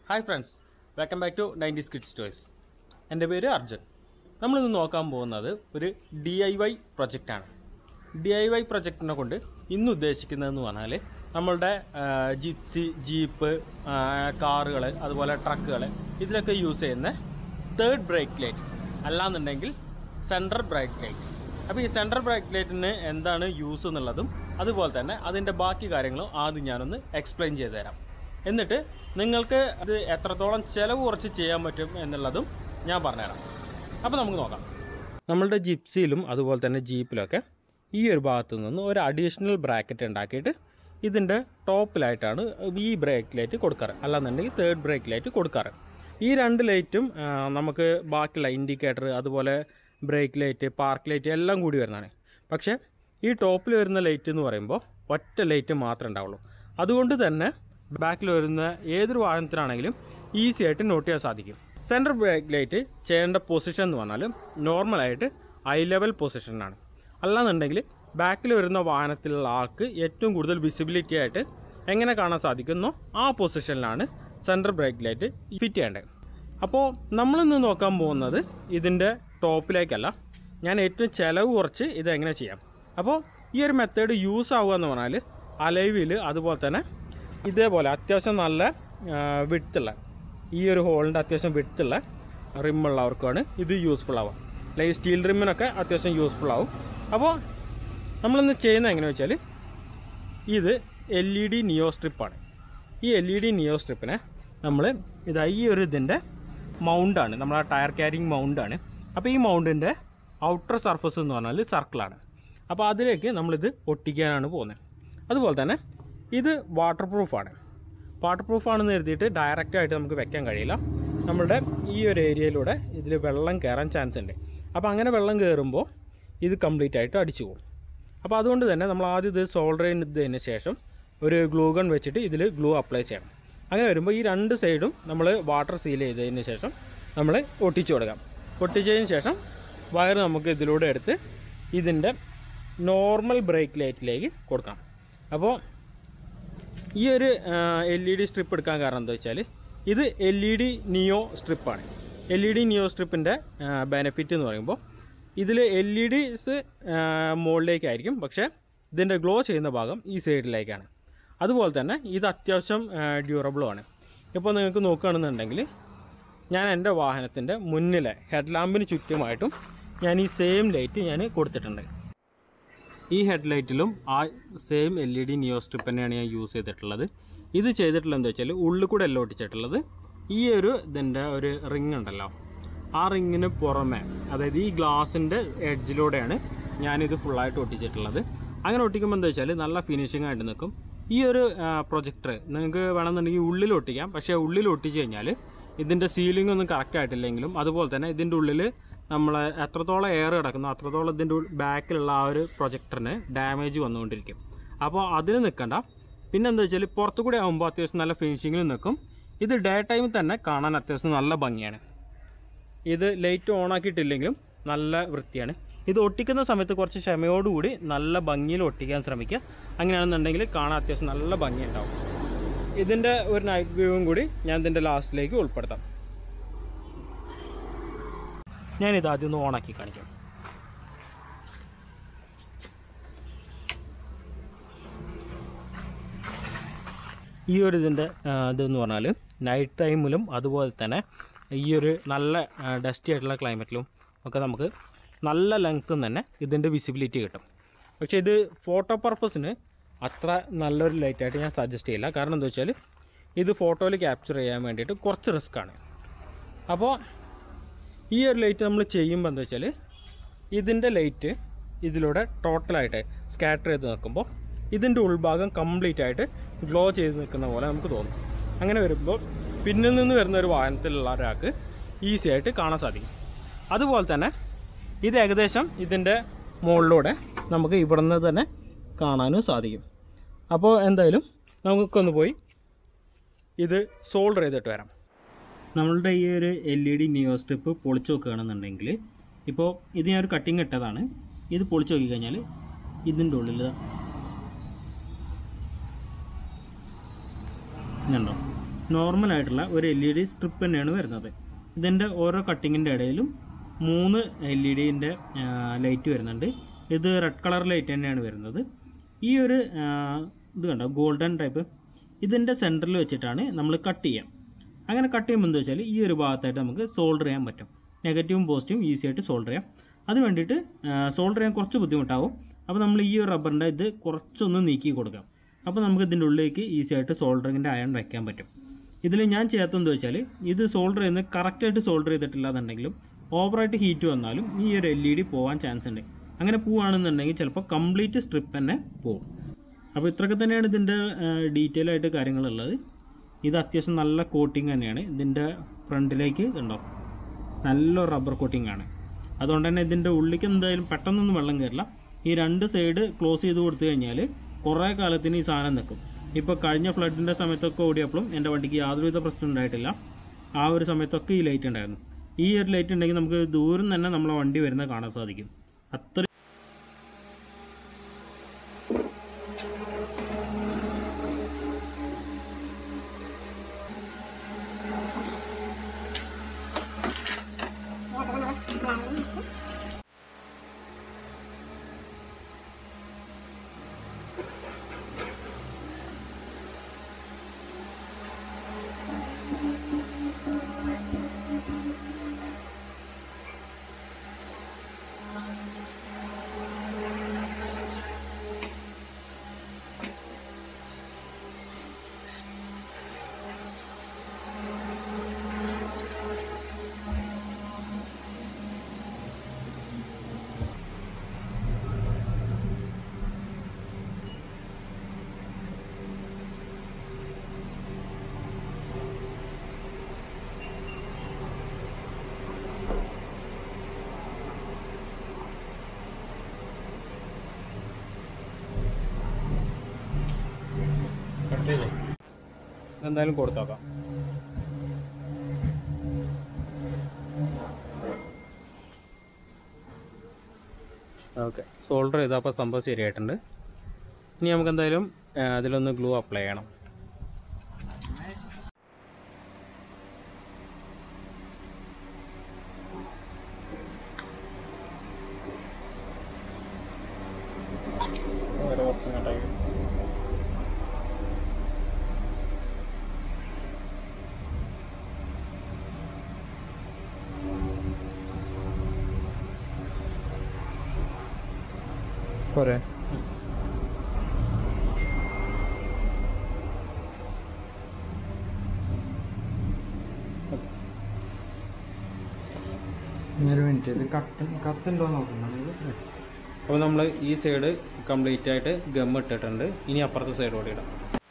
hi friends welcome back to nineties kids toys എൻ്റെ പേര് അർജുൻ നമ്മളിന്ന് നോക്കാൻ പോകുന്നത് ഒരു ഡി ഐ വൈ പ്രൊജക്റ്റാണ് ഡി ഐ വൈ പ്രൊജക്റ്റിനെ കൊണ്ട് ഇന്ന് ഉദ്ദേശിക്കുന്നതെന്ന് പറഞ്ഞാൽ നമ്മളുടെ ജിപ്സി ജീപ്പ് കാറുകൾ അതുപോലെ ട്രക്കുകൾ ഇതിലൊക്കെ യൂസ് ചെയ്യുന്ന തേർഡ് ബ്രേക്ക് ലൈറ്റ് അല്ലാന്നുണ്ടെങ്കിൽ സെൻട്രൽ ബ്രേക്ക് ലൈറ്റ് അപ്പോൾ ഈ സെൻട്രൽ ബ്രേക്ക് ലൈറ്റിന് എന്താണ് യൂസ് എന്നുള്ളതും അതുപോലെ തന്നെ അതിൻ്റെ ബാക്കി കാര്യങ്ങളും ആദ്യം ഞാനൊന്ന് എക്സ്പ്ലെയിൻ ചെയ്തു തരാം എന്നിട്ട് നിങ്ങൾക്ക് അത് എത്രത്തോളം ചിലവ് കുറച്ച് ചെയ്യാൻ പറ്റും എന്നുള്ളതും ഞാൻ പറഞ്ഞുതരാം അപ്പോൾ നമുക്ക് നോക്കാം നമ്മളുടെ ജിപ്സിയിലും അതുപോലെ തന്നെ ജീപ്പിലൊക്കെ ഈ ഒരു ഭാഗത്ത് നിന്ന് ഒരു അഡീഷണൽ ബ്രാക്കറ്റ് ഉണ്ടാക്കിയിട്ട് ഇതിൻ്റെ ടോപ്പിലായിട്ടാണ് ഈ ബ്രേക്ക് ലൈറ്റ് കൊടുക്കാറ് അല്ലാന്നുണ്ടെങ്കിൽ തേർഡ് ബ്രേക്ക് ലൈറ്റ് കൊടുക്കാറ് ഈ രണ്ട് ലൈറ്റും ആ, നമുക്ക് ബാക്കിയുള്ള ഇൻഡിക്കേറ്റർ അതുപോലെ ബ്രേക്ക് ലൈറ്റ് പാർക്ക് ലൈറ്റ് എല്ലാം കൂടി വരുന്നതാണ് പക്ഷേ ഈ ടോപ്പിൽ വരുന്ന ലൈറ്റ് എന്ന് പറയുമ്പോൾ ഒറ്റ ലൈറ്റ് മാത്രമേ ഉണ്ടാവുള്ളൂ അതുകൊണ്ട് തന്നെ ബാക്കിൽ വരുന്ന ഏതൊരു വാഹനത്തിനാണെങ്കിലും ഈസി ആയിട്ട് നോട്ട് ചെയ്യാൻ സാധിക്കും സെൻട്രൽ ബ്രേക്ക് ലൈറ്റ് ചെയ്യേണ്ട പൊസിഷൻ എന്ന് പറഞ്ഞാൽ നോർമലായിട്ട് ഐ ലെവൽ പൊസിഷനാണ് അല്ലാന്നുണ്ടെങ്കിൽ ബാക്കിൽ വരുന്ന വാഹനത്തിലുള്ള ആൾക്ക് ഏറ്റവും കൂടുതൽ വിസിബിലിറ്റി ആയിട്ട് എങ്ങനെ കാണാൻ സാധിക്കുന്നോ ആ പൊസിഷനിലാണ് സെൻട്രൽ ബ്രേക്ക് ലൈറ്റ് ഫിറ്റ് ചെയ്യേണ്ടത് അപ്പോൾ നമ്മളിന്ന് നോക്കാൻ പോകുന്നത് ഇതിൻ്റെ ടോപ്പിലേക്കല്ല ഞാൻ ഏറ്റവും ചിലവ് കുറച്ച് ഇത് എങ്ങനെ ചെയ്യാം അപ്പോൾ ഈ ഒരു മെത്തേഡ് യൂസ് ആവുക എന്ന് പറഞ്ഞാൽ അലൈവിൽ അതുപോലെ തന്നെ ഇതേപോലെ അത്യാവശ്യം നല്ല വിട്ടുള്ള ഈ ഒരു ഹോളിൻ്റെ അത്യാവശ്യം വിട്ടുള്ള റിമ്മുള്ളവർക്കാണ് ഇത് യൂസ്ഫുൾ ആവുക അല്ലെങ്കിൽ സ്റ്റീൽ റിമ്മിനൊക്കെ അത്യാവശ്യം യൂസ്ഫുൾ ആവും അപ്പോൾ നമ്മളിന്ന് ചെയ്യുന്നത് എങ്ങനെയാണെന്ന് വെച്ചാൽ ഇത് എൽ ഇ ഡി നിയോ സ്ട്രിപ്പാണ് ഈ എൽ ഇ ഡി നിയോ സ്ട്രിപ്പിനെ നമ്മൾ ഇതാ ഈ ഒരു ഇതിൻ്റെ മൗണ്ടാണ് നമ്മളെ ടയർ ക്യാരിങ് മൗണ്ടാണ് അപ്പോൾ ഈ മൗണ്ടിൻ്റെ ഔട്ടർ സർഫസ് എന്ന് പറഞ്ഞാൽ സർക്കിളാണ് അപ്പോൾ അതിലേക്ക് നമ്മളിത് ഒട്ടിക്കാനാണ് പോകുന്നത് അതുപോലെ തന്നെ ഇത് വാട്ടർ പ്രൂഫാണ് വാട്ടർ പ്രൂഫാണെന്ന് കരുതിയിട്ട് ഡയറക്റ്റ് ആയിട്ട് നമുക്ക് വെക്കാൻ കഴിയില്ല നമ്മുടെ ഈ ഒരു ഏരിയയിലൂടെ ഇതിൽ വെള്ളം കയറാൻ ചാൻസ് ഉണ്ട് അപ്പോൾ അങ്ങനെ വെള്ളം കയറുമ്പോൾ ഇത് കംപ്ലീറ്റ് ആയിട്ട് അടിച്ചു പോകും അപ്പോൾ അതുകൊണ്ട് തന്നെ നമ്മൾ ആദ്യം ഇത് സോൾഡർ ചെയ്തതിന് ശേഷം ഒരു ഗ്ലൂ ഗൺ വെച്ചിട്ട് ഇതിൽ ഗ്ലൂ അപ്ലൈ ചെയ്യണം അങ്ങനെ വരുമ്പോൾ ഈ രണ്ട് സൈഡും നമ്മൾ വാട്ടർ സീൽ ചെയ്തതിന് ശേഷം നമ്മൾ ഒട്ടിച്ചു കൊടുക്കാം ഒട്ടിച്ചതിന് ശേഷം വയർ നമുക്ക് ഇതിലൂടെ എടുത്ത് ഇതിൻ്റെ നോർമൽ ബ്രേക്ക് ലൈറ്റിലേക്ക് കൊടുക്കാം അപ്പോൾ ഈ ഒരു എൽ ഇ ഡി സ്ട്രിപ്പ് എടുക്കാൻ കാരണം എന്താ വെച്ചാൽ ഇത് എൽ ഇ ഡി നിയോ സ്ട്രിപ്പാണ് എൽ ഇ ഡി നിയോ സ്ട്രിപ്പിൻ്റെ ബെനിഫിറ്റ് എന്ന് പറയുമ്പോൾ ഇതിൽ എൽ ഇ ഡിസ് മുകളിലേക്കായിരിക്കും പക്ഷേ ഇതിൻ്റെ ഗ്ലോ ചെയ്യുന്ന ഭാഗം ഈ സൈഡിലേക്കാണ് അതുപോലെ തന്നെ ഇത് അത്യാവശ്യം ഡ്യൂറബിളുമാണ് ഇപ്പോൾ നിങ്ങൾക്ക് നോക്കുകയാണെന്നുണ്ടെങ്കിൽ ഞാൻ എൻ്റെ വാഹനത്തിൻ്റെ മുന്നിലെ ഹെഡ് ലാമ്പിന് ചുറ്റുമായിട്ടും ഞാൻ ഈ സെയിം ലൈറ്റ് ഞാൻ കൊടുത്തിട്ടുണ്ട് ഈ ഹെഡ് ലൈറ്റിലും ആ same L E D neo strip തന്നെയാണ് ഞാൻ യൂസ് ചെയ്തിട്ടുള്ളത് ഇത് ചെയ്തിട്ടുള്ളത് എന്താ വെച്ചാൽ ഉള്ളിൽ കൂടെ അല്ല ഒട്ടിച്ചിട്ടുള്ളത് ഈ ഒരു ഇതിൻ്റെ ഒരു റിങ് ഉണ്ടല്ലോ ആ റിങ്ങിന് പുറമെ അതായത് ഈ ഗ്ലാസിൻ്റെ എഡ്ജിലൂടെയാണ് ഞാനിത് ഫുള്ളായിട്ട് ഒട്ടിച്ചിട്ടുള്ളത് അങ്ങനെ ഒട്ടിക്കുമ്പോൾ എന്താ വെച്ചാൽ നല്ല ഫിനിഷിംഗ് ആയിട്ട് നിൽക്കും ഈ ഒരു പ്രൊജക്ടർ നിങ്ങൾക്ക് വേണമെന്നുണ്ടെങ്കിൽ ഉള്ളിൽ ഒട്ടിക്കാം പക്ഷേ ഉള്ളിൽ ഒട്ടിച്ച് കഴിഞ്ഞാൽ ഇതിൻ്റെ സീലിംഗ് ഒന്നും കറക്റ്റ് ആയിട്ടില്ലെങ്കിലും അതുപോലെ തന്നെ ഇതിൻ്റെ ഉള്ളിൽ നമ്മൾ എത്രത്തോളം എയർ കിടക്കുന്നോ അത്രത്തോളം ഇതിൻ്റെ ബാക്കിലുള്ള ആ ഒരു പ്രൊജക്ടറിന് ഡാമേജ് വന്നുകൊണ്ടിരിക്കും അപ്പോൾ അതിന് നിൽക്കണ്ട പിന്നെ എന്താ വെച്ചാൽ പുറത്തു കൂടെ ആകുമ്പോൾ അത്യാവശ്യം നല്ല ഫിനിഷിങ്ങിൽ നിൽക്കും ഇത് ഡേ ടൈമിൽ തന്നെ കാണാൻ അത്യാവശ്യം നല്ല ഭംഗിയാണ് ഇത് ലൈറ്റ് ഓൺ ആക്കിയിട്ടില്ലെങ്കിലും നല്ല വൃത്തിയാണ് ഇത് ഒട്ടിക്കുന്ന സമയത്ത് കുറച്ച് ക്ഷമയോടുകൂടി നല്ല ഭംഗിയിൽ ഒട്ടിക്കാൻ ശ്രമിക്കുക അങ്ങനെയാണെന്നുണ്ടെങ്കിൽ കാണാൻ അത്യാവശ്യം നല്ല ഭംഗിയുണ്ടാവും ഇതിൻ്റെ ഒരു നൈറ്റ് വ്യൂവും കൂടി ഞാൻ ഇതിൻ്റെ ലാസ്റ്റിലേക്ക് ഉൾപ്പെടുത്താം ഞാനിത് ആദ്യം ഒന്ന് ഓണാക്കി കാണിക്കാം ഈ ഒരു ഇതിൻ്റെ ഇതെന്ന് പറഞ്ഞാൽ നൈറ്റ് ടൈമിലും അതുപോലെ തന്നെ ഈ ഒരു നല്ല ഡസ്റ്റി ആയിട്ടുള്ള ക്ലൈമറ്റിലും ഒക്കെ നമുക്ക് നല്ല ലെങ്ത്തും തന്നെ ഇതിൻ്റെ വിസിബിലിറ്റി കിട്ടും പക്ഷേ ഇത് ഫോട്ടോ പർപ്പസിന് അത്ര നല്ലൊരു ലൈറ്റായിട്ട് ഞാൻ സജസ്റ്റ് ചെയ്യില്ല കാരണം എന്താ വെച്ചാൽ ഇത് ഫോട്ടോയിൽ ക്യാപ്ചർ ചെയ്യാൻ വേണ്ടിയിട്ട് കുറച്ച് റിസ്ക്കാണ് അപ്പോൾ ഈ ഒരു ലൈറ്റ് നമ്മൾ ചെയ്യുമ്പോൾ എന്താ വെച്ചാൽ ഇതിൻ്റെ ലൈറ്റ് ഇതിലൂടെ ടോട്ടലായിട്ട് സ്കാറ്റർ ചെയ്ത് നിൽക്കുമ്പോൾ ഇതിൻ്റെ ഉൾഭാഗം കംപ്ലീറ്റ് ആയിട്ട് ഗ്ലോ ചെയ്ത് നിൽക്കുന്ന പോലെ നമുക്ക് തോന്നും അങ്ങനെ വരുമ്പോൾ പിന്നിൽ നിന്ന് വരുന്ന ഒരു വാഹനത്തിലുള്ള ഒരാൾക്ക് ഈസി ആയിട്ട് കാണാൻ സാധിക്കും അതുപോലെ തന്നെ ഇത് ഏകദേശം ഇതിൻ്റെ മുകളിലൂടെ നമുക്ക് ഇവിടെ നിന്ന് തന്നെ കാണാനും സാധിക്കും അപ്പോൾ എന്തായാലും നമുക്കൊന്ന് പോയി ഇത് സോൾഡർ ചെയ്തിട്ട് വരാം നമ്മളുടെ ഈ ഒരു L E D neo strip പൊളിച്ച് നോക്കുകയാണെന്നുണ്ടെങ്കിൽ ഇപ്പോൾ ഇത് ഞാൻ ഒരു കട്ടിങ് ഇട്ടതാണ് ഇത് പൊളിച്ച് നോക്കിക്കഴിഞ്ഞാൽ ഇതിൻ്റെ ഉള്ളിൽ ഇതുണ്ടോ നോർമൽ ആയിട്ടുള്ള ഒരു എൽ ഇ ഡി സ്ട്രിപ്പ് തന്നെയാണ് വരുന്നത് ഇതിൻ്റെ ഓരോ കട്ടിങ്ങിൻ്റെ ഇടയിലും മൂന്ന് എൽ ഇ ഡിൻ്റെ ലൈറ്റ് വരുന്നുണ്ട് ഇത് റെഡ് കളർ ലൈറ്റ് തന്നെയാണ് വരുന്നത് ഈ ഒരു ആ, ഇത് കണ്ടോ ഗോൾഡൻ ടൈപ്പ് ഇതിൻ്റെ സെൻറ്ററിൽ വെച്ചിട്ടാണ് നമ്മൾ കട്ട് ചെയ്യാം അങ്ങനെ കട്ട് ചെയ്യുമ്പോൾ എന്താ വെച്ചാൽ ഈ ഒരു ഭാഗത്തായിട്ട് നമുക്ക് സോൾഡർ ചെയ്യാൻ പറ്റും നെഗറ്റീവും പോസിറ്റീവും ഈസി ആയിട്ട് സോൾഡർ ചെയ്യാം അതിന് വേണ്ടിയിട്ട് സോൾഡർ ചെയ്യാൻ കുറച്ച് ബുദ്ധിമുട്ടാവും അപ്പോൾ നമ്മൾ ഈ ഒരു റബ്ബറിൻ്റെ ഇത് കുറച്ചൊന്ന് നീക്കി കൊടുക്കാം അപ്പോൾ നമുക്ക് ഇതിൻ്റെ ഉള്ളിലേക്ക് ഈസി ആയിട്ട് സോൾഡറിങ്ങിൻ്റെ അയൺ വയ്ക്കാൻ പറ്റും ഇതിൽ ഞാൻ ചെയ്യാത്തതെന്ന് വെച്ചാൽ ഇത് സോൾഡർ ചെയ്യുന്നത് കറക്റ്റായിട്ട് സോൾഡർ ചെയ്തിട്ടില്ല എന്നുണ്ടെങ്കിലും ഓവറായിട്ട് ഹീറ്റ് വന്നാലും ഈ ഒരു എൽ ഇ ഡി പോകാൻ ചാൻസ് ഉണ്ട് അങ്ങനെ പോവുകയാണെന്നുണ്ടെങ്കിൽ ചിലപ്പോൾ കംപ്ലീറ്റ് സ്ട്രിപ്പ് തന്നെ പോകും അപ്പോൾ ഇത്രയൊക്കെ തന്നെയാണ് ഇതിൻ്റെ ഡീറ്റെയിൽ ആയിട്ട് കാര്യങ്ങളുള്ളത് ഇത് അത്യാവശ്യം നല്ല കോട്ടിങ് തന്നെയാണ് ഇതിൻ്റെ ഫ്രണ്ടിലേക്ക് ഇതുണ്ടോ നല്ല റബ്ബർ കോട്ടിംഗ് ആണ് അതുകൊണ്ട് തന്നെ ഇതിൻ്റെ ഉള്ളിലേക്ക് എന്തായാലും പെട്ടെന്നൊന്നും വെള്ളം കയറില്ല ഈ രണ്ട് സൈഡ് ക്ലോസ് ചെയ്ത് കൊടുത്തു കഴിഞ്ഞാൽ കുറേ കാലത്തിന് ഈ സാധനം നിൽക്കും ഇപ്പോൾ കഴിഞ്ഞ ഫ്ലഡിൻ്റെ സമയത്തൊക്കെ ഓടിയപ്പോഴും എൻ്റെ വണ്ടിക്ക് യാതൊരുവിധ പ്രശ്നം ഉണ്ടായിട്ടില്ല ആ ഒരു സമയത്തൊക്കെ ഈ ലൈറ്റ് ഉണ്ടായിരുന്നു ഈ ഒരു ലൈറ്റ് ഉണ്ടെങ്കിൽ നമുക്ക് ദൂരം തന്നെ നമ്മളെ വണ്ടി വരുന്നത് കാണാൻ സാധിക്കും അത്ര എന്തായാലും കൊടുത്തോക്കാം ഓക്കെ സോൾഡർ ചെയ്താൽ അപ്പോൾ സംഭവം ശരിയായിട്ടുണ്ട് ഇനി നമുക്ക് എന്തായാലും ആ, അതിലൊന്ന് ഗ്ലൂ അപ്ലൈ ചെയ്യണം പോരെ ഒരു മിനിറ്റ് ഇത് കത്ത് കത്തുണ്ടോ നോക്കണം അപ്പോൾ നമ്മൾ ഈ സൈഡ് കംപ്ലീറ്റ് ആയിട്ട് ഗം ഇട്ടിട്ടുണ്ട് ഇനി അപ്പുറത്തെ സൈഡ് കൂടി ഇടാം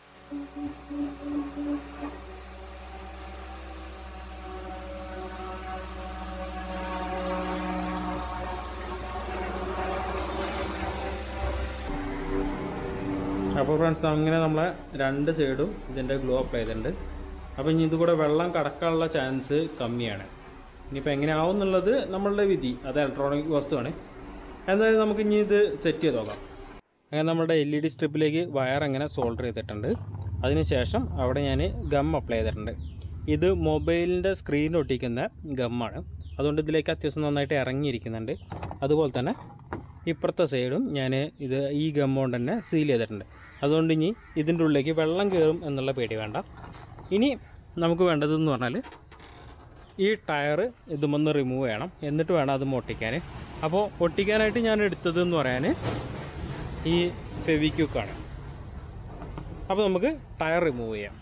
അപ്പോൾ ഫ്രണ്ട്സ് അങ്ങനെ നമ്മളെ രണ്ട് സൈഡും ഇതിൻ്റെ ഗ്ലോ അപ്ലൈ ചെയ്തിട്ടുണ്ട് അപ്പോൾ ഇനി ഇതുകൂടെ വെള്ളം കടക്കാനുള്ള ചാൻസ് കമ്മിയാണ് ഇനിയിപ്പോൾ എങ്ങനെയാവും എന്നുള്ളത് നമ്മളുടെ വിധി അത് ഇലക്ട്രോണിക് വസ്തുവാണ് എന്തായാലും നമുക്ക് ഇനി ഇത് സെറ്റ് ചെയ്ത് നോക്കാം അങ്ങനെ നമ്മുടെ എൽ ഇ ഡി സ്ട്രിപ്പിലേക്ക് വയർ അങ്ങനെ സോൾഡർ ചെയ്തിട്ടുണ്ട് അതിനുശേഷം അവിടെ ഞാൻ ഗം അപ്ലൈ ചെയ്തിട്ടുണ്ട് ഇത് മൊബൈലിൻ്റെ സ്ക്രീൻ ഒട്ടിക്കുന്ന ഗമ്മാണ് അതുകൊണ്ട് ഇതിലേക്ക് അത്യാവശ്യം നന്നായിട്ട് ഇറങ്ങിയിരിക്കുന്നുണ്ട് അതുപോലെ തന്നെ ഇപ്പുറത്തെ സൈഡും ഞാൻ ഇത് ഈ ഗം കൊണ്ട് തന്നെ സീൽ ചെയ്തിട്ടുണ്ട് അതുകൊണ്ട് ഇനി ഇതിൻ്റെ ഉള്ളിലേക്ക് വെള്ളം കയറും എന്നുള്ള പേടി വേണ്ട ഇനി നമുക്ക് വേണ്ടതെന്ന് പറഞ്ഞാൽ ഈ ടയർ ഇതുമൊന്ന് റിമൂവ് ചെയ്യണം എന്നിട്ട് വേണം അത് ഒട്ടിക്കാൻ അപ്പോൾ ഒട്ടിക്കാനായിട്ട് ഞാൻ എടുത്തത് എന്ന് പറയാൻ ഈ ഫെവിക്യൂക്കാണ് അപ്പോൾ നമുക്ക് ടയർ റിമൂവ് ചെയ്യാം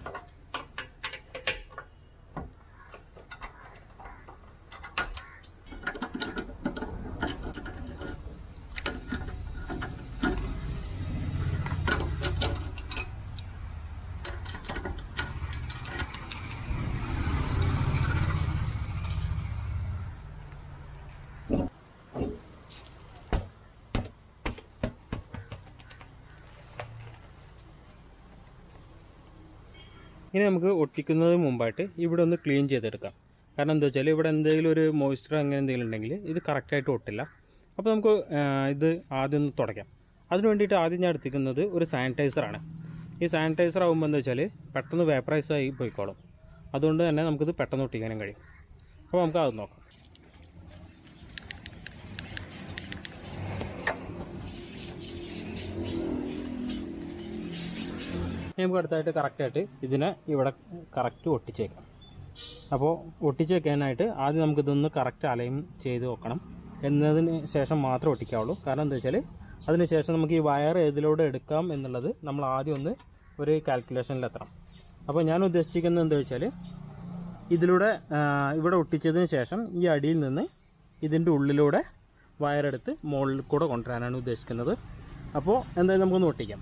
ഇനി നമുക്ക് ഒട്ടിക്കുന്നതിന് മുമ്പായിട്ട് ഇവിടെ ഒന്ന് ക്ലീൻ ചെയ്തെടുക്കാം കാരണം എന്താ വെച്ചാൽ ഇവിടെ എന്തെങ്കിലും ഒരു മോയ്സ്ചർ അങ്ങനെ എന്തെങ്കിലും ഉണ്ടെങ്കിൽ ഇത് കറക്റ്റായിട്ട് ഒട്ടില്ല അപ്പോൾ നമുക്ക് ആ, ഇത് ആദ്യം ഒന്ന് തുടയ്ക്കാം അതിന് വേണ്ടിയിട്ട് ആദ്യം ഞാൻ എടുത്തിരിക്കുന്നത് ഒരു സാനിറ്റൈസറാണ് ഈ സാനിറ്റൈസർ ആകുമ്പോൾ എന്താ വെച്ചാൽ പെട്ടെന്ന് വേപ്പറൈസ് ആയി പോയിക്കോളും അതുകൊണ്ട് തന്നെ നമുക്കിത് പെട്ടെന്ന് ഒട്ടിക്കാനും കഴിയും അപ്പോൾ നമുക്ക് അത് നോക്കാം ഇനി നമുക്ക് അടുത്തായിട്ട് കറക്റ്റായിട്ട് ഇതിനെ ഇവിടെ കറക്റ്റ് ഒട്ടിച്ചേക്കാം അപ്പോൾ ഒട്ടിച്ച് വെക്കാനായിട്ട് ആദ്യം നമുക്കിതൊന്ന് കറക്റ്റ് അലൈൻ ചെയ്ത് വെക്കണം എന്നതിന് ശേഷം മാത്രമേ ഒട്ടിക്കാവുള്ളൂ കാരണം എന്താ വെച്ചാൽ അതിന് ശേഷം നമുക്ക് ഈ വയർ ഏതിലൂടെ എടുക്കാം എന്നുള്ളത് നമ്മൾ ആദ്യം ഒന്ന് ഒരു കാൽക്കുലേഷനിലെത്തണം അപ്പോൾ ഞാൻ ഉദ്ദേശിക്കുന്നത് എന്താ വെച്ചാൽ ഇതിലൂടെ ആ, ഇവിടെ ഒട്ടിച്ചതിന് ശേഷം ഈ അടിയിൽ നിന്ന് ഇതിൻ്റെ ഉള്ളിലൂടെ വയറെടുത്ത് മുകളിൽ കൂടെ കൊണ്ടുവരാനാണ് ഉദ്ദേശിക്കുന്നത് അപ്പോൾ എന്തായാലും നമുക്കൊന്ന് ഒട്ടിക്കാം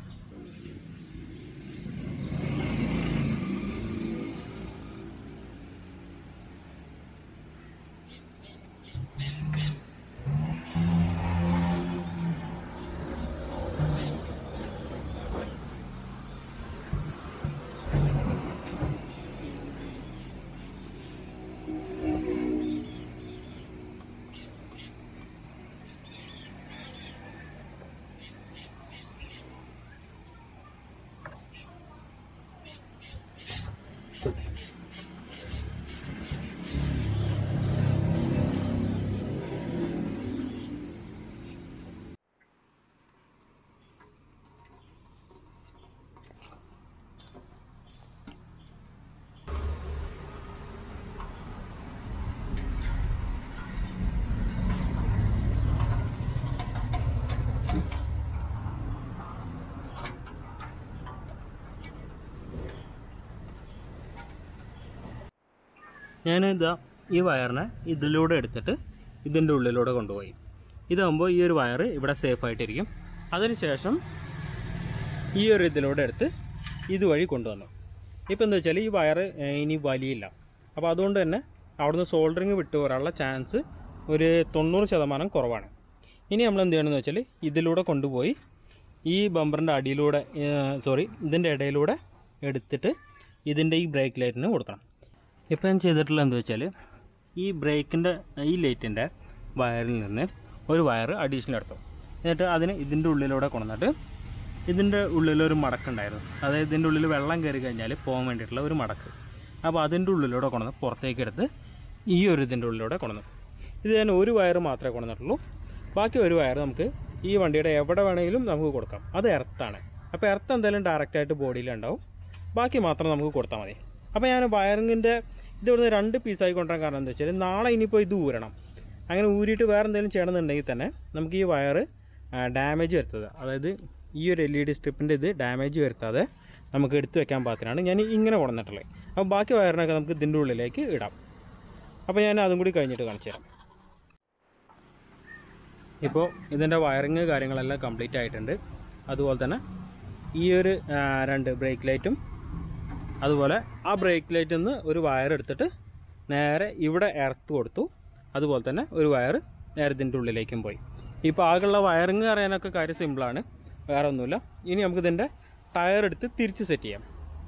ഞാൻ ഇതാ ഈ വയറിനെ ഇതിലൂടെ എടുത്തിട്ട് ഇതിൻ്റെ ഉള്ളിലൂടെ കൊണ്ടുപോയി ഇതാകുമ്പോൾ ഈ ഒരു വയർ ഇവിടെ സേഫ് ആയിട്ടിരിക്കും അതിനുശേഷം ഈ ഒരു ഇതിലൂടെ എടുത്ത് ഇതുവഴി കൊണ്ടുവന്നു ഇപ്പോൾ എന്താ വെച്ചാൽ ഈ വയർ ഇനി വലിയില്ല അപ്പോൾ അതുകൊണ്ട് തന്നെ അവിടുന്ന് സോൾഡറിങ് വിട്ടു വരാനുള്ള ചാൻസ് ഒരു തൊണ്ണൂറ് ശതമാനം കുറവാണ് ഇനി നമ്മൾ എന്ത് ചെയ്യണമെന്ന് വെച്ചാൽ ഇതിലൂടെ കൊണ്ടുപോയി ഈ ബമ്പറിൻ്റെ അടിയിലൂടെ സോറി ഇതിൻ്റെ ഇടയിലൂടെ എടുത്തിട്ട് ഇതിൻ്റെ ഈ ബ്രേക്ക് ലൈറ്റിന് കൊടുക്കണം ഇപ്പോൾ ഞാൻ ചെയ്തിട്ടുള്ളത് എന്താ വെച്ചാൽ ഈ ബ്രേക്കിൻ്റെ ഈ ലൈറ്റിൻ്റെ വയറിൽ നിന്ന് ഒരു വയർ അഡീഷണൽ എടുത്തു എന്നിട്ട് അതിന് ഇതിൻ്റെ ഉള്ളിലൂടെ കൊണ്ടുവന്നിട്ട് ഇതിൻ്റെ ഉള്ളിലൊരു മടക്കുണ്ടായിരുന്നു അതായത് ഇതിൻ്റെ ഉള്ളിൽ വെള്ളം കയറി കഴിഞ്ഞാൽ പോകാൻ വേണ്ടിയിട്ടുള്ള ഒരു മടക്ക് അപ്പോൾ അതിൻ്റെ ഉള്ളിലൂടെ കൊണ്ടുവന്ന് പുറത്തേക്ക് എടുത്ത് ഈ ഒരു ഇതിൻ്റെ ഉള്ളിലൂടെ കൊണ്ടുവന്നു ഇത് ഞാൻ ഒരു വയർ മാത്രമേ കൊണ്ടുവന്നിട്ടുള്ളൂ ബാക്കി ഒരു വയർ നമുക്ക് ഈ വണ്ടിയുടെ എവിടെ വേണമെങ്കിലും നമുക്ക് കൊടുക്കാം അത് എർത്താണ് അപ്പോൾ എർത്ത് എന്തായാലും ഡയറക്റ്റായിട്ട് ബോഡിയിലുണ്ടാവും ബാക്കി മാത്രം നമുക്ക് കൊടുത്താൽ മതി അപ്പോൾ ഞാൻ വയറിങ്ങിൻ്റെ ഇത് ഇവിടുന്ന് രണ്ട് പീസായി കൊണ്ടുവരാൻ കാരണം എന്താ വെച്ചാൽ നാളെ ഇനിയിപ്പോൾ ഇത് ഊരണം അങ്ങനെ ഊരിയിട്ട് വേറെ എന്തെങ്കിലും ചെയ്യണമെന്നുണ്ടെങ്കിൽ തന്നെ നമുക്ക് ഈ വയർ ഡാമേജ് വരുത്തത് അതായത് ഈ ഒരു എൽ ഇ ഡി സ്ട്രിപ്പിൻ്റെ ഇത് ഡാമേജ് വരുത്താതെ നമുക്ക് എടുത്തു വെക്കാൻ പാകത്തിനാണ് ഞാൻ ഇങ്ങനെ കൊണ്ടുവന്നിട്ടുള്ളത് അപ്പോൾ ബാക്കി വയറിനൊക്കെ നമുക്ക് ഇതിൻ്റെ ഉള്ളിലേക്ക് ഇടാം അപ്പോൾ ഞാൻ അതും കൂടി കഴിഞ്ഞിട്ട് കാണിച്ചു തരാം ഇപ്പോൾ ഇതിൻ്റെ വയറിങ് കാര്യങ്ങളെല്ലാം കംപ്ലീറ്റ് ആയിട്ടുണ്ട് അതുപോലെ തന്നെ ഈ ഒരു ആ, രണ്ട് ബ്രേക്ക് ലൈറ്റും അതുപോലെ ആ ബ്രേക്ക് ലൈറ്റിൽ നിന്ന് ഒരു വയർ എടുത്തിട്ട് നേരെ ഇവിടെ എർത്ത് കൊടുത്തു അതുപോലെ തന്നെ ഒരു വയർ നേരെ ഇതിൻ്റെ ഉള്ളിലേക്കും പോയി ഇപ്പോൾ ആകെയുള്ള വയറിങ് അറിയാനൊക്കെ കാര്യം സിമ്പിളാണ് വേറെ ഒന്നുമില്ല ഇനി നമുക്ക് ഇതിൻ്റെ ടയർ എടുത്ത് തിരിച്ച് സെറ്റ് ചെയ്യാം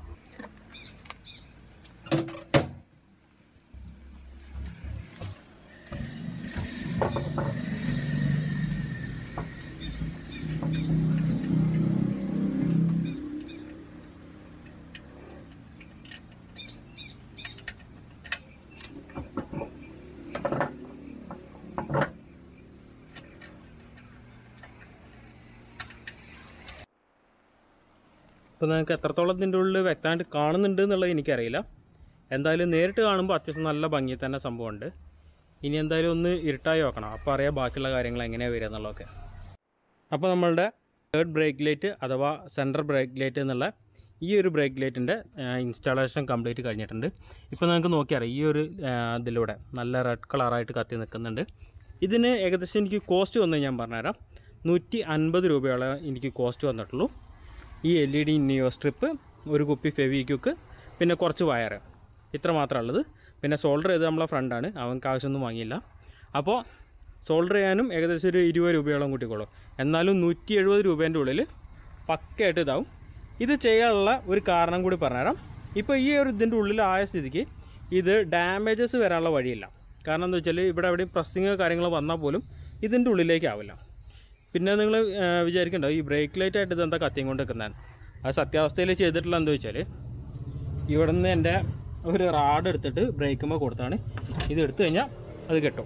ഇപ്പോൾ നിങ്ങൾക്ക് എത്രത്തോളം ഇതിൻ്റെ ഉള്ളിൽ വ്യക്തമായിട്ട് കാണുന്നുണ്ട് എന്നുള്ളത് എനിക്കറിയില്ല എന്തായാലും നേരിട്ട് കാണുമ്പോൾ അത്യാവശ്യം നല്ല ഭംഗി തന്നെ സംഭവമുണ്ട് ഇനി എന്തായാലും ഒന്ന് ഇരുട്ടായി നോക്കണം അപ്പോൾ അറിയാം ബാക്കിയുള്ള കാര്യങ്ങൾ എങ്ങനെയാണ് വരിക എന്നുള്ളതൊക്കെ അപ്പോൾ നമ്മളുടെ തേർഡ് ബ്രേക്ക് ലൈറ്റ് അഥവാ സെൻറ്റർ ബ്രേക്ക് ലൈറ്റ് എന്നുള്ള ഈ ഒരു ബ്രേക്ക് ലൈറ്റിൻ്റെ ഇൻസ്റ്റാളേഷൻ കംപ്ലീറ്റ് കഴിഞ്ഞിട്ടുണ്ട് ഇപ്പോൾ നിങ്ങൾക്ക് നോക്കിയറിയാം ഈ ഒരു ആ, ഇതിലൂടെ നല്ല റെഡ് കളറായിട്ട് കത്തി നിൽക്കുന്നുണ്ട് ഇതിന് ഏകദേശം എനിക്ക് കോസ്റ്റ് വന്നത് ഞാൻ പറഞ്ഞുതരാം നൂറ്റി അൻപത് രൂപയോളം എനിക്ക് കോസ്റ്റ് വന്നിട്ടുള്ളൂ ഈ L E D neo strip ഒരു കുപ്പി ഫെവിക്യുക്ക് പിന്നെ കുറച്ച് വയർ ഇത്ര മാത്രമേ ഉള്ളത് പിന്നെ സോൾഡർ ചെയ്ത് നമ്മളെ ഫ്രണ്ടാണ് അവൻക്ക് ആവശ്യമൊന്നും വാങ്ങിയില്ല അപ്പോൾ സോൾഡർ ചെയ്യാനും ഏകദേശം ഒരു ഇരുപത് രൂപയോളം കൂട്ടിക്കോളും എന്നാലും നൂറ്റി എഴുപത് രൂപേൻ്റെ ഉള്ളിൽ പക്കയായിട്ട് ഇതാവും ഇത് ചെയ്യാനുള്ള ഒരു കാരണം കൂടി പറഞ്ഞുതരാം ഇപ്പോൾ ഈ ഒരു ഇതിൻ്റെ ഉള്ളിലായ സ്ഥിതിക്ക് ഇത് ഡാമേജസ് വരാനുള്ള വഴിയില്ല കാരണം എന്താ വെച്ചാൽ ഇവിടെ എവിടെയും പ്രസ്സിങ് കാര്യങ്ങൾ വന്നാൽ പോലും ഇതിൻ്റെ ഉള്ളിലേക്ക് ആവില്ല പിന്നെ നിങ്ങൾ വിചാരിക്കണ്ടോ ഈ ബ്രേക്ക് ലൈറ്റ് ആയിട്ട് ഇതെന്താ കത്തിയും കൊണ്ട് നിൽക്കുന്നതാണ് അത് സത്യാവസ്ഥയിൽ ചെയ്തിട്ടുള്ള എന്താ വെച്ചാൽ ഇവിടെ നിന്ന് എൻ്റെ ഒരു റാഡ് എടുത്തിട്ട് ബ്രേക്കുമ്പോൾ കൊടുത്താണ് ഇത് എടുത്തു കഴിഞ്ഞാൽ അത് കെട്ടും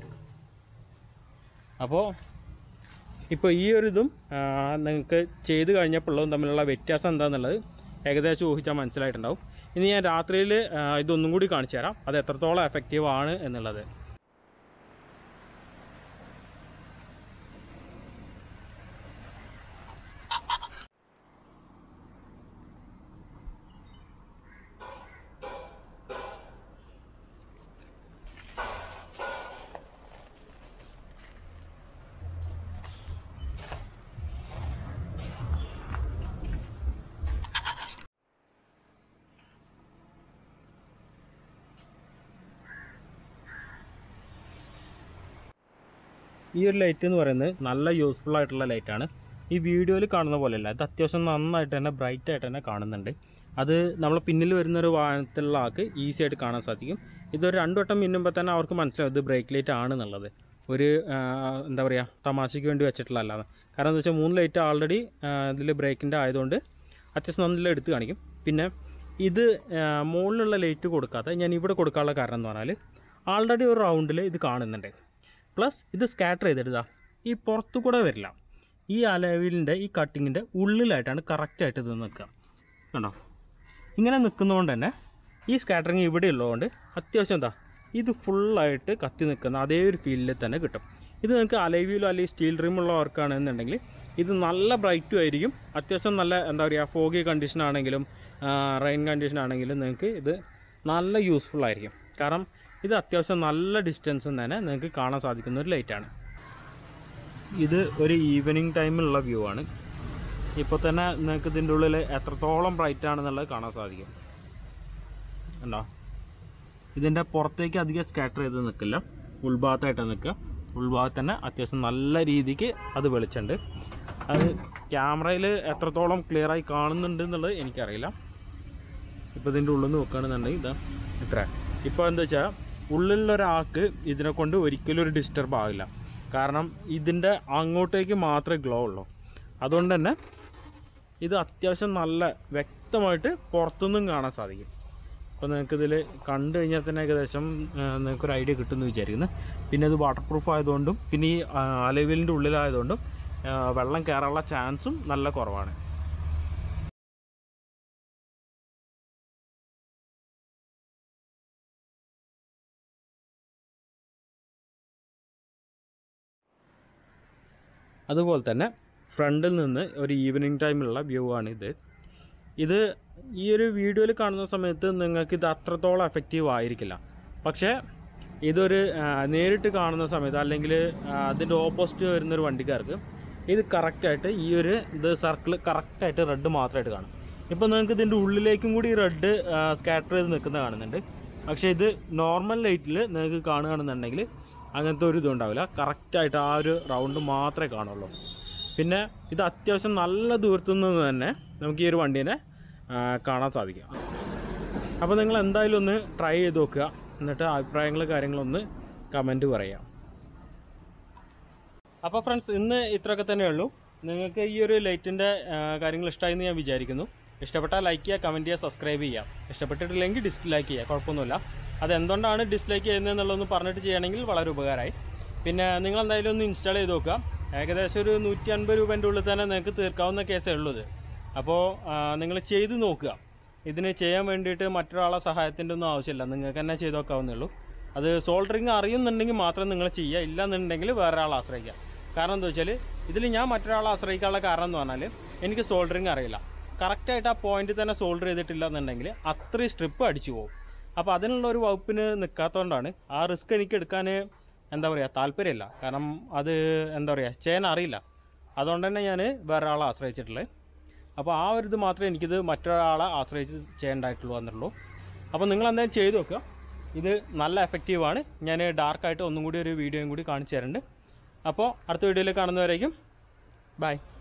അപ്പോൾ ഇപ്പോൾ ഈ ഒരു ഇതും നിങ്ങൾക്ക് ചെയ്ത് കഴിഞ്ഞപ്പോഴുള്ളതും തമ്മിലുള്ള വ്യത്യാസം എന്താണെന്നുള്ളത് ഏകദേശം ഊഹിച്ചാൽ മനസ്സിലായിട്ടുണ്ടാവും ഇനി ഞാൻ രാത്രിയിൽ ഇതൊന്നും കൂടി കാണിച്ചു തരാം അത് എത്രത്തോളം എഫക്റ്റീവ് ആണ് എന്നുള്ളത് ഈ ഒരു ലൈറ്റ് എന്ന് പറയുന്നത് നല്ല യൂസ്ഫുൾ ആയിട്ടുള്ള ലൈറ്റാണ് ഈ വീഡിയോയിൽ കാണുന്ന പോലെയല്ല ഇത് അത്യാവശ്യം നന്നായിട്ട് തന്നെ ബ്രൈറ്റ് ആയിട്ട് തന്നെ കാണുന്നുണ്ട് അത് നമ്മൾ പിന്നിൽ വരുന്ന ഒരു വാഹനത്തിലുള്ള ആൾക്ക് ഈസി ആയിട്ട് കാണാൻ സാധിക്കും ഇതൊരു രണ്ടു വട്ടം മിന്നുമ്പോൾ തന്നെ അവർക്ക് മനസ്സിലാവും ഇത് ബ്രേക്ക് ലൈറ്റ് ആണെന്നുള്ളത് ഒരു ആ, എന്താ പറയുക തമാശയ്ക്ക് വേണ്ടി വെച്ചിട്ടുള്ള അല്ലാതെ കാരണം എന്താ വെച്ചാൽ മൂന്ന് ലൈറ്റ് ആൾറെഡി ഇതിൽ ബ്രേക്കിൻ്റെ ആയതുകൊണ്ട് അത്യാവശ്യം നല്ല എടുത്ത് കാണിക്കും പിന്നെ ഇത് ആ, മുകളിലുള്ള ലൈറ്റ് കൊടുക്കാതെ ഞാൻ ഇവിടെ കൊടുക്കാനുള്ള കാരണം എന്ന് പറഞ്ഞാൽ ആൾറെഡി ഒരു റൗണ്ടിൽ ഇത് കാണുന്നുണ്ട് പ്ലസ് ഇത് സ്കാറ്റർ ചെയ്തിട്ടാ ഈ പുറത്തു കൂടെ വരില്ല ഈ അലവിലിൻ്റെ ഈ കട്ടിങ്ങിൻ്റെ ഉള്ളിലായിട്ടാണ് കറക്റ്റായിട്ട് ഇത് നിൽക്കുക കണ്ടോ ഇങ്ങനെ നിൽക്കുന്നതുകൊണ്ട് തന്നെ ഈ സ്കാറ്ററിങ് ഇവിടെ ഉള്ളതുകൊണ്ട് അത്യാവശ്യം എന്താ ഇത് ഫുള്ളായിട്ട് കത്തി നിൽക്കുന്ന അതേ ഒരു ഫീലിൽ തന്നെ കിട്ടും ഇത് നിങ്ങൾക്ക് അലൈവിയിലോ അല്ലെങ്കിൽ സ്റ്റീൽ റിമുള്ള വർക്കാണെന്നുണ്ടെങ്കിൽ ഇത് നല്ല ബ്രൈറ്റും ആയിരിക്കും അത്യാവശ്യം നല്ല എന്താ പറയുക ഫോഗി കണ്ടീഷൻ ആണെങ്കിലും റെയിൻ കണ്ടീഷൻ ആണെങ്കിലും നിങ്ങൾക്ക് ഇത് നല്ല യൂസ്ഫുൾ ആയിരിക്കും കാരണം ഇത് അത്യാവശ്യം നല്ല ഡിസ്റ്റൻസിൽ തന്നെ നിങ്ങൾക്ക് കാണാൻ സാധിക്കുന്ന ഒരു ലൈറ്റാണ് ഇത് ഒരു ഈവനിങ് ടൈമിലുള്ള വ്യൂ ആണ് ഇപ്പോൾ തന്നെ നിങ്ങൾക്ക് ഇതിൻ്റെ ഉള്ളിൽ എത്രത്തോളം ബ്രൈറ്റ് ആണെന്നുള്ളത് കാണാൻ സാധിക്കും കണ്ടോ ഇതിൻ്റെ പുറത്തേക്ക് അധികം സ്കാറ്റർ ചെയ്ത് നിൽക്കില്ല ഉൾഭാഗത്തായിട്ട് നിൽക്കുക ഉൾഭാഗത്ത് തന്നെ അത്യാവശ്യം നല്ല രീതിക്ക് അത് വെളിച്ചുണ്ട് അത് ക്യാമറയിൽ എത്രത്തോളം ക്ലിയർ ആയി കാണുന്നുണ്ട് എന്നുള്ളത് എനിക്കറിയില്ല ഇപ്പോൾ ഇതിൻ്റെ ഉള്ളിൽ നിന്ന് നോക്കുകയാണെന്നുണ്ടെങ്കിൽ ഇതാ ഇത്ര ഇപ്പോൾ എന്താ വെച്ചാൽ ഉള്ളിലുള്ള ഒരാൾക്ക് ഇതിനെ കൊണ്ട് ഒരിക്കലും ഒരു ഡിസ്റ്റർബ് ആവില്ല കാരണം ഇതിൻ്റെ അങ്ങോട്ടേക്ക് മാത്രമേ ഗ്ലോ ഉള്ളൂ അതുകൊണ്ട് തന്നെ ഇത് അത്യാവശ്യം നല്ല വ്യക്തമായിട്ട് പുറത്തുനിന്നും കാണാൻ സാധിക്കും അപ്പോൾ നിങ്ങൾക്ക് ഇതിൽ കണ്ടു കഴിഞ്ഞാൽ തന്നെ ഏകദേശം നിങ്ങൾക്കൊരു ഐഡിയ കിട്ടുമെന്ന് വിചാരിക്കുന്നു പിന്നെ ഇത് വാട്ടർ പ്രൂഫ് ആയതുകൊണ്ടും പിന്നെ ഈ അലവിലിൻ്റെ ഉള്ളിലായതുകൊണ്ടും ആ, വെള്ളം കയറാനുള്ള ചാൻസും നല്ല കുറവാണ് അതുപോലെ തന്നെ ഫ്രണ്ടിൽ നിന്ന് ഒരു ഈവനിങ് ടൈമിലുള്ള വ്യൂ ആണ് ഇത് ഇത് ഈ ഒരു വീഡിയോയിൽ കാണുന്ന സമയത്ത് നിങ്ങൾക്ക് ഇത് അത്രത്തോളം എഫക്റ്റീവ് ആയിരിക്കില്ല പക്ഷേ ഇതൊരു ആ, നേരിട്ട് കാണുന്ന സമയത്ത് അല്ലെങ്കിൽ അതിൻ്റെ ഓപ്പോസിറ്റ് വരുന്നൊരു വണ്ടിക്കാർക്ക് ഇത് കറക്റ്റായിട്ട് ഈ ഒരു ഇത് സർക്കിൾ കറക്റ്റായിട്ട് റെഡ് മാത്രമായിട്ട് കാണും ഇപ്പോൾ നിങ്ങൾക്ക് ഇതിൻ്റെ ഉള്ളിലേക്കും കൂടി റെഡ് സ്കാറ്റർ ചെയ്ത് നിൽക്കുന്ന കാണുന്നുണ്ട് പക്ഷേ ഇത് നോർമൽ ലൈറ്റിൽ നിങ്ങൾക്ക് കാണുകയാണെന്നുണ്ടെങ്കിൽ അങ്ങനത്തെ ഒരു ഇതും ഉണ്ടാവില്ല കറക്റ്റായിട്ട് ആ ഒരു റൗണ്ട് മാത്രമേ കാണുള്ളൂ പിന്നെ ഇത് അത്യാവശ്യം നല്ല ദൂരത്തു നിന്ന് തന്നെ നമുക്ക് ഈ ഒരു വണ്ടീനെ ആ, കാണാൻ സാധിക്കും അപ്പോൾ നിങ്ങൾ എന്തായാലും ഒന്ന് ട്രൈ ചെയ്ത് നോക്കുക എന്നിട്ട് അഭിപ്രായങ്ങൾ കാര്യങ്ങളൊന്ന് കമൻറ്റ് പറയാം അപ്പോൾ ഫ്രണ്ട്സ് ഇന്ന് ഇത്രയൊക്കെ തന്നെ ഉള്ളൂ നിങ്ങൾക്ക് ഈ ഒരു ലൈറ്റിൻ്റെ കാര്യങ്ങൾ ഇഷ്ടമായി എന്ന് ഞാൻ വിചാരിക്കുന്നു ഇഷ്ടപ്പെട്ടാൽ ലൈക്ക് ചെയ്യുക കമൻറ്റ് ചെയ്യുക സബ്സ്ക്രൈബ് ചെയ്യുക ഇഷ്ടപ്പെട്ടിട്ടില്ലെങ്കിൽ ഡിസ്ലൈക്ക് ചെയ്യുക കുഴപ്പമൊന്നുമില്ല അത് എന്തുകൊണ്ടാണ് ഡിസ്ലൈക്ക് ചെയ്യുന്നതെന്നുള്ളതൊന്ന് പറഞ്ഞിട്ട് ചെയ്യണമെങ്കിൽ വളരെ ഉപകാരമായി പിന്നെ നിങ്ങൾ എന്തായാലും ഒന്ന് ഇൻസ്റ്റാൾ ചെയ്ത് നോക്കുക ഏകദേശം ഒരു നൂറ്റി അൻപത് രൂപേൻ്റെ ഉള്ളിൽ തന്നെ നിങ്ങൾക്ക് തീർക്കാവുന്ന കേസേ ഉള്ളൂ ഇത് അപ്പോൾ നിങ്ങൾ ചെയ്ത് നോക്കുക ഇതിന് ചെയ്യാൻ വേണ്ടിയിട്ട് മറ്റൊരാളെ സഹായത്തിൻ്റെ ഒന്നും ആവശ്യമില്ല നിങ്ങൾക്ക് തന്നെ ചെയ്ത് നോക്കാവുന്നേ ഉള്ളൂ അത് സോൾഡറിങ് അറിയുന്നുണ്ടെങ്കിൽ മാത്രം നിങ്ങൾ ചെയ്യുക ഇല്ലെന്നുണ്ടെങ്കിൽ വേറെ ആളെ ആശ്രയിക്കുക കാരണം എന്താ വെച്ചാൽ ഇതിൽ ഞാൻ മറ്റൊരാളെ ആശ്രയിക്കാനുള്ള കാരണം എന്ന് പറഞ്ഞാൽ എനിക്ക് സോൾഡറിങ് അറിയില്ല കറക്റ്റായിട്ട് ആ പോയിന്റിൽ തന്നെ സോൾഡർ ചെയ്തിട്ടില്ല എന്നുണ്ടെങ്കിൽ അത്രയും സ്ട്രിപ്പ് അടിച്ചു പോകും അപ്പോൾ അതിനുള്ള ഒരു വകുപ്പിന് നിൽക്കാത്തതുകൊണ്ടാണ് ആ റിസ്ക് എനിക്ക് എടുക്കാൻ എന്താ പറയുക താല്പര്യമില്ല കാരണം അത് എന്താ പറയുക ചെയ്യാൻ അറിയില്ല അതുകൊണ്ട് തന്നെ ഞാൻ വേറെ ആളെ ആശ്രയിച്ചിട്ടുള്ളത് അപ്പോൾ ആ ഒരു ഇത് മാത്രമേ എനിക്കിത് മറ്റൊരാളെ ആശ്രയിച്ച് ചെയ്യേണ്ടതായിട്ടുള്ളൂ എന്നുള്ളൂ അപ്പോൾ നിങ്ങൾ എന്തായാലും ചെയ്ത് നോക്കുക ഇത് നല്ല എഫക്റ്റീവാണ് ഞാൻ ഡാർക്കായിട്ട് ഒന്നും കൂടി ഒരു വീഡിയോയും കൂടി കാണിച്ചു തരുന്നുണ്ട് അപ്പോൾ അടുത്ത വീഡിയോയിൽ കാണുന്നവരേക്കും ബൈ